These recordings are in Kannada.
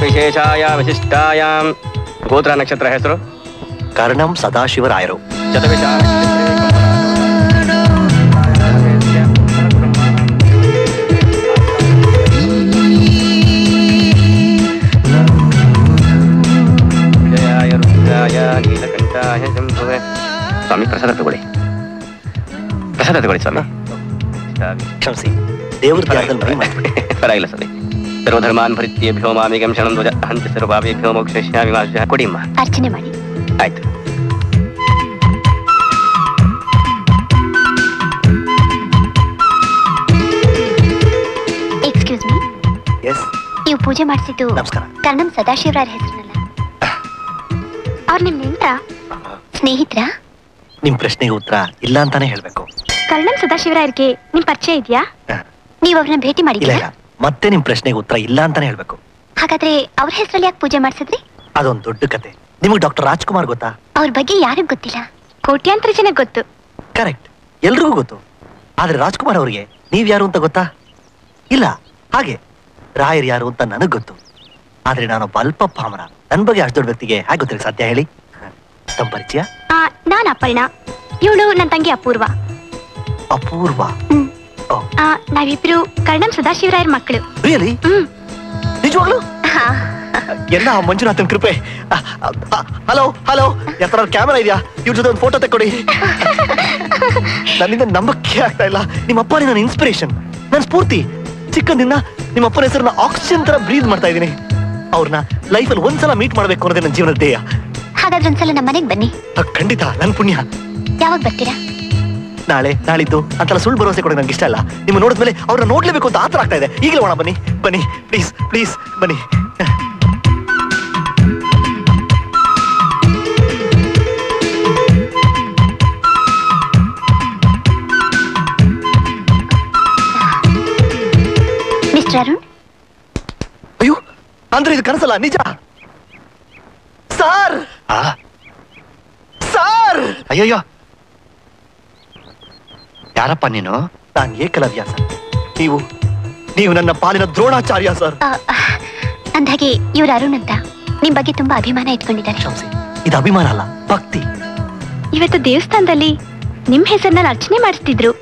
ವಿಶೇಷಾಯ ವಿಶಿಷ್ಟಾಯಾಂ ಗೋತ್ರ ನಕ್ಷತ್ರ ಹೆಸರು ಕರ್ಣಂ ಸದಾಶಿವರಾಯರು ಶತವಿಷ ಜಯಾಯ ರುದ್ರಾಯ ನೀಲಕಂಠಾಯ ಶಂಭುವೆ ಸ್ವಾಮಿ ಪ್ರಸಾದ ತಗೊಳ್ಳಿ ಪ್ರಸಾದ ತಗೊಳ್ಳಿ ಸ್ವಾಮಿ ಕ್ಷಮಿಸಿ ದೇವ್ರ ಧ್ಯಾನದಲ್ಲಿ ಮೈ ಮಾಡ್ಬಿಡಿ ಪರವಾಗಿಲ್ಲ ಸ್ವಾಮಿ ಸರ್ವಧರ್ಮಾನ್ ಪರಿತ್ಯೇಭ್ಯೋ ಮಾಮಿಗಂ ಶರಣಂ ಧ್ವಜ ಹಂತಿ ಸರ್ವಾಭ್ಯೋ ಮೋಕ್ಷಯಿಷ್ಯಾಮಿ ಮಾಶಯ ಕೊಡಿಮ್ಮ ಅರ್ಚನೆ ಮಾಡಿ ಆಯ್ತು ಎಕ್ಸ್ಕ್ಯೂಸ್ ಮೀ ಎಸ್ ನೀವು ಪೂಜೆ ಮಾಡಿಸಿದ್ದು ನಮಸ್ಕಾರ ಕರ್ಣಂ ಸದಾಶಿವರಾಯರ ಹೆಸರಿನಲ್ಲ ಅವ್ರು ನಿಮ್ ನೆಂಟ ಸ್ನೇಹಿತರ ನಿಮ್ ಪ್ರಶ್ನೆಗೆ ಉತ್ತರ ಇಲ್ಲ ಅಂತಾನೆ ಹೇಳ್ಬೇಕು ಕರ್ಣಂ ಸದಾಶಿವರಾಯರಿಗೆ ನಿಮ್ ಪರಿಚಯ ಇದೆಯಾ ನೀವು ಅವ್ರನ್ನ ಭೇಟಿ ಇಲ್ಲ ಮಾಡಿದ್ದೀರಾ ಇಲ್ಲ ಮತ್ತೆ ನಿಮ್ ಪ್ರಶ್ನೆಗೆ ಉತ್ತರ ಇಲ್ಲ ಅಂತಾನೆ ಹೇಳ್ಬೇಕು ಹಾಗಾದ್ರೆ ಅವ್ರ ಹೆಸರಲ್ಲಿ ಯಾಕೆ ಪೂಜೆ ಮಾಡಿಸಿದ್ರಿ ಅದೊಂದು ದೊಡ್ಡ ಕತೆ ನಿಮಗೆ ಡಾಕ್ಟರ್ ರಾಜ್ಕುಮಾರ್ ಗೊತ್ತಾ ಅವ್ರ ಬಗ್ಗೆ ಯಾರಿಗ್ ಗೊತ್ತಿಲ್ಲ ಕೋಟ್ಯಾಂತರ ಜನ ಗೊತ್ತು ಕರೆಕ್ಟ್ ಎಲ್ರಿಗೂ ಗೊತ್ತು ಆದ್ರೆ ರಾಜ್ಕುಮಾರ್ ಅವರಿಗೆ ನೀವ್ ಯಾರು ಅಂತ ಗೊತ್ತಾ ಇಲ್ಲ ಹಾಗೆ ರಾಯರ್ ಯಾರು ಅಂತ ನನಗ್ ಗೊತ್ತು ಆದ್ರೆ ನಾನೊಬ್ಬ ಅಲ್ಪ ಪಾಮರ ನನ್ ಬಗ್ಗೆ ಅಷ್ಟು ದೊಡ್ಡ ವ್ಯಕ್ತಿಗೆ ಹೇಗೆ ಗೊತ್ತಿರಕ್ಕೆ ಸಾಧ್ಯ ಹೇಳಿ ತಮ್ಮ ಪರಿಚಯ ಆ, ನಾನ್ ಅಪರ್ಣ ಇವಳು ನನ್ನ ತಂಗಿ ಅಪೂರ್ವ ಅಪೂರ್ವ ಹ್ಮ್. ಓ. ಆ, ನಾವಿಬ್ರು ಕರ್ಣಂ ಸದಾಶಿವರಾಯರ ಮಕ್ಕಳು ರಿಯಲಿ ಹ್ಮ್ ನಿಜವಾಗ್ಲು ಹಾ. ಎಲ್ಲ ಆ ಮಂಜುನಾಥನ್ ಕೃಪೆ ಹಲೋ ಹಲೋ ಯಾತ್ರ ಕ್ಯಾಮೆರಾ ಇದೆಯಾ ಇವ್ರ ಜೊತೆ ಒಂದು ಫೋಟೋ ತಕ್ಕೊಡಿ ನನ್ನಿಂದ ನಂಬಕ್ಕೆ ಆಗ್ತಾ ಇಲ್ಲ ನಿಮ್ಮ ಅಪ್ಪನೇ ನನ್ನ ಇನ್ಸ್ಪಿರೇಷನ್ ನನ್ನ ಸ್ಫೂರ್ತಿ ಚಿಕ್ಕಂದಿನ ನಿಮ್ಮ ಅಪ್ಪನ ಹೆಸರನ್ನ ಆಕ್ಸಿಜನ್ ತರ ಬ್ರೀದ್ ಮಾಡ್ತಾ ಇದ್ದೀನಿ ಅವ್ರನ್ನ ಲೈಫಲ್ಲಿ ಒಂದ್ಸಲ ಮೀಟ್ ಮಾಡ್ಬೇಕು ಅನ್ನೋದೇ ನನ್ನ ಜೀವನದ ಧ್ಯೇಯ ಹಾಗಾದ್ರೆ ಒಂದ್ಸಲ ನಮ್ಮ ಮನೆಗ್ ಬನ್ನಿ ಆ, ಖಂಡಿತ ನನ್ ಪುಣ್ಯ ಯಾವಾಗ ಬರ್ತೀರಾ ನಾಳೆ ನಾಳಿದ್ದು ಅಂತೆಲ್ಲ ಸುಳ್ಳು ಭರವಸೆ ಕೊಡೋಕೆ ನಂಗೆ ಇಷ್ಟ ಇಲ್ಲ ನಿಮ್ಮ ನೋಡಿದ್ಮೇಲೆ ಅವ್ರನ್ನ ನೋಡ್ಲೇಬೇಕು ಅಂತ ಆತರ ಆಗ್ತಾ ಇದೆ ಈಗಲೇ ಹೋಣ ಬನ್ನಿ ಬನ್ನಿ ಪ್ಲೀಸ್ ಪ್ಲೀಸ್ ಬನ್ನಿ ಮಿಸ್ಟರ್ ಅರುಣ್ ಅಯ್ಯೋ ಅಂದ್ರೆ ಇದು ಕನಸಲ್ಲ ನಿಜ ಸರ್ ಸರ್ ಅಯ್ಯಯ್ಯೋ ಯಾರಪ್ಪ ನೀನು ನಾನು ಏಕಲವ್ಯ ಸರ್ ನೀವು ನೀವು ನನ್ನ ಪಾಲಿನ ದ್ರೋಣಾಚಾರ್ಯ ಸರ್ ಆ, ಅಂದ್ಹಾಗೆ ಇವ್ರು ಅರುಣ್ ಅಂತ ನಿಮ್ ಬಗ್ಗೆ ತುಂಬಾ ಅಭಿಮಾನ ಇಟ್ಕೊಂಡಿದ್ದಾರೆ ಕ್ಷಮಿಸಿ ಇದು ಅಭಿಮಾನ ಅಲ್ಲ ಭಕ್ತಿ ಇವತ್ತು ದೇವಸ್ಥಾನದಲ್ಲಿ ನಿಮ್ ಹೆಸರನ್ನ ಅರ್ಚನೆ ಮಾಡಿಸ್ತಿದ್ರು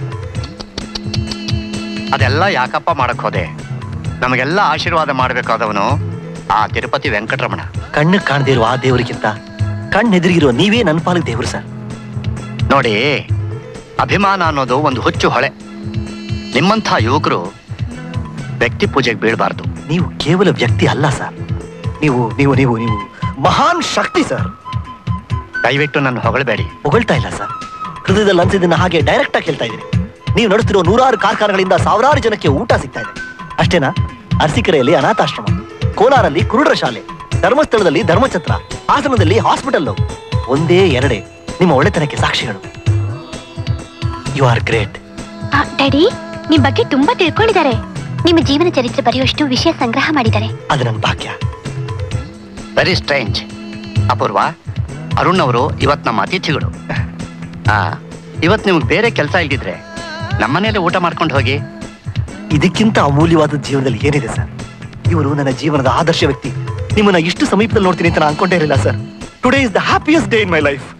ಅದೆಲ್ಲ ಯಾಕಪ್ಪ ಮಾಡಕ್ ಹೋದೆ ನಮಗೆಲ್ಲ ಆಶೀರ್ವಾದ ಮಾಡ್ಬೇಕಾದವನು ಆ ತಿರುಪತಿ ವೆಂಕಟರಮಣ ಕಣ್ಣು ಕಾಣದೇ ಇರುವ ಆ ದೇವರಿಗಿಂತ ಕಣ್ಣೆದುರಿಗಿರುವ ನೀವೇ ನನ್ನ ಪಾಲಿಗೆ ದೇವರು ಸರ್ ನೋಡಿ ಅಭಿಮಾನ ಅನ್ನೋದು ಒಂದು ಹುಚ್ಚು ಹೊಳೆ ನಿಮ್ಮಂಥ ಯುವಕರು ವ್ಯಕ್ತಿ ಪೂಜೆಗೆ ಬೀಳಬಾರ್ದು ನೀವು ಕೇವಲ ವ್ಯಕ್ತಿ ಅಲ್ಲ ಸರ್ ನೀವು ನೀವು ನೀವು ನೀವು ಮಹಾನ್ ಶಕ್ತಿ ಸರ್ ದಯವಿಟ್ಟು ನನ್ನ ಹೊಗಳಬೇಡಿ ಹೊಗಳ್ತಾ ಇಲ್ಲ ಸರ್ ಹೃದಯದಲ್ಲಿ ಅನ್ಸಿದ್ದನ್ನ ಹಾಗೆ ಡೈರೆಕ್ಟ್ ಆಗಿ ಹೇಳ್ತಾ ಇದ್ದೀನಿ ನೀವು ನಡೆಸ್ತಿರೋ ನೂರಾರು ಕಾರ್ಖಾನೆಗಳಿಂದ ಸಾವಿರಾರು ಜನಕ್ಕೆ ಊಟ ಸಿಗ್ತಾ ಇದೆ ಅಷ್ಟೇನಾ ಅರಸೀಕೆರೆಯಲ್ಲಿ ಅನಾಥಾಶ್ರಮ ಕೋಲಾರಲ್ಲಿ ಕುರುಡರ ಶಾಲೆ ಧರ್ಮಸ್ಥಳದಲ್ಲಿ ಧರ್ಮಛತ್ರ ಹಾಸನದಲ್ಲಿ ಹಾಸ್ಪಿಟಲ್ ಒಂದೇ ಎರಡೇ ನಿಮ್ಮ ಒಳ್ಳೆತನಕ್ಕೆ ಸಾಕ್ಷಿಗಳು ಯು ಆರ್ ಗ್ರೇಟ್ ಡ್ಯಾಡಿ ನಿಮ್ ಬಗ್ಗೆ ತುಂಬಾ ತಿಳ್ಕೊಂಡಿದ್ದಾರೆ ನಿಮ್ಮ ಜೀವನ ಚರಿತ್ರೆ ಬರೆಯುವಷ್ಟು ವಿಷಯ ಸಂಗ್ರಹ ಮಾಡಿದ್ದಾರೆ ಅದು ನನ್ನ ಭಾಗ್ಯ ವೆರಿ ಸ್ಟ್ರೇಂಜ್ ಅಪೂರ್ವ ಅರುಣ್ ಅವರು ಇವತ್ ನಮ್ಮ ಅತಿಥಿಗಳು ಆ ಇವತ್ ನಿಮ್ಗೆ ಬೇರೆ ಕೆಲಸ ಇಲ್ದಿದ್ರೆ ನಮ್ಮನೇಲೆ ಊಟ ಮಾಡ್ಕೊಂಡು ಹೋಗಿ ಇದಕ್ಕಿಂತ ಅಮೂಲ್ಯವಾದ ಜೀವನದಲ್ಲಿ ಏನಿದೆ ಸರ್ ಇವರು ನನ್ನ ಜೀವನದ ಆದರ್ಶ ವ್ಯಕ್ತಿ ನಿಮ್ಮನ್ನ ಇಷ್ಟು ಸಮೀಪದಲ್ಲಿ ನೋಡ್ತೀನಿ ಅಂತ ನಾನು ಅನ್ಕೊಂಡೇ ಇರಲಿಲ್ಲ sir today is the happiest day in my life